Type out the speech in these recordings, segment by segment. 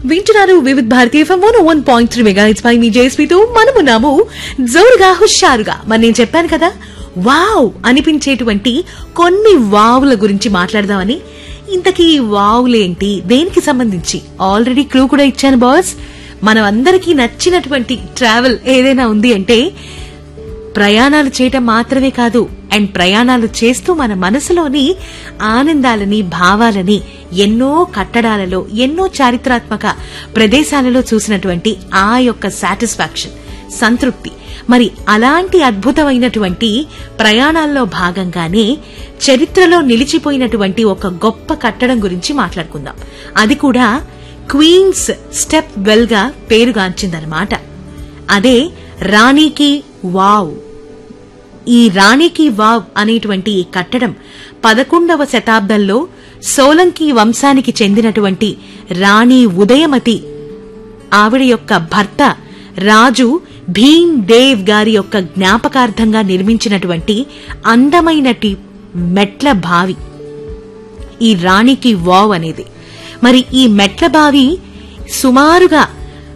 వింటున్నారు Vividh Bharatiya F M one one point three mega hits by me జేస్పీతో మనమున్నాము జోరుగా హుషారుగా మరి నేను చెప్పాను కదా వావ్ అనిపించేటువంటి కొన్ని వావుల గురించి మాట్లాడదామని ఇంతకీ ఈ వావులేంటి దేనికి సంబంధించి ఆల్రెడీ క్లూ కూడా ఇచ్చాను బాస్ మనం అందరికీ నచ్చినటువంటి ట్రావెల్ ఏదైనా ఉంది అంటే ప్రయాణాలు చేయటం మాత్రమే కాదు అండ్ ప్రయాణాలు చేస్తూ మన మనసులోని ఆనందాలని భావాలని ఎన్నో కట్టడాలలో ఎన్నో చారిత్రాత్మక ప్రదేశాలలో చూసినటువంటి ఆ యొక్క సాటిస్ఫాక్షన్ సంతృప్తి మరి అలాంటి అద్భుతమైనటువంటి ప్రయాణాల్లో భాగంగానే చరిత్రలో నిలిచిపోయినటువంటి ఒక గొప్ప కట్టడం గురించి మాట్లాడుకుందాం అది కూడా క్వీన్స్ స్టెప్ వెల్ గా పేరుగాంచిందనమాట అదే రాణికి వావ్ ఈ రాణికి వావ్ అనేటువంటి ఈ కట్టడం పదకొండవ శతాబ్దంలో సోలంకి వంశానికి చెందినటువంటి రాణి ఉదయమతి ఆవిడ యొక్క భర్త రాజు భీమ్ దేవ్ గారి యొక్క జ్ఞాపకార్థంగా నిర్మించినటువంటి అందమైనటి మెట్ల బావి ఈ రాణికి వావ్ అనేది మరి ఈ మెట్ల బావి సుమారుగా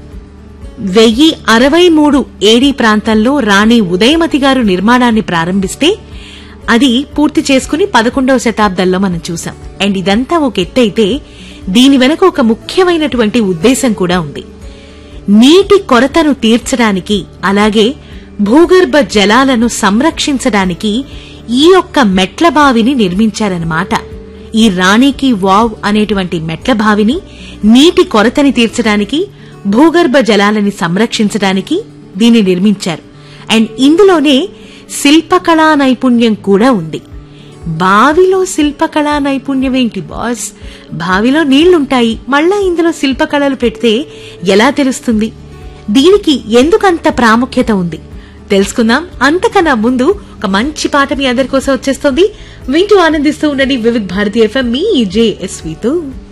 వెయ్యి అరవై మూడు ఏడీ ప్రాంతంలో రాణి ఉదయమతి గారు నిర్మాణాన్ని ప్రారంభిస్తే అది పూర్తి చేసుకుని పదకొండవ శతాబ్దంలో మనం చూసాం అండ్ ఇదంతా ఒక ఎత్తైతే దీని వెనక ఒక ముఖ్యమైనటువంటి ఉద్దేశం కూడా ఉంది నీటి కొరతను తీర్చడానికి అలాగే భూగర్భ జలాలను సంరక్షించడానికి ఈ యొక్క మెట్ల బావిని నిర్మించారన్నమాట ఈ రాణికి వావ్ అనేటువంటి మెట్ల బావిని నీటి కొరతని తీర్చడానికి భూగర్భ జలాలని సంరక్షించడానికి దీన్ని నిర్మించారు అండ్ ఇందులోనే శిల్పకళా నైపుణ్యం కూడా ఉంది బావిలో శిల్పకళా నైపుణ్యం ఏంటి బాస్ బావిలో నీళ్లుంటాయి మళ్ళా ఇందులో శిల్పకళలు పెడితే ఎలా తెలుస్తుంది దీనికి ఎందుకంత ప్రాముఖ్యత ఉంది తెలుసుకుందాం అంతకన్నా ముందు ఒక మంచి పాట మీ అందరి కోసం వచ్చేస్తుంది వింటూ ఆనందిస్తూ ఉండండి వివిధ్ భారతీయ ఎఫ్ఎం మీ జేఎస్వితో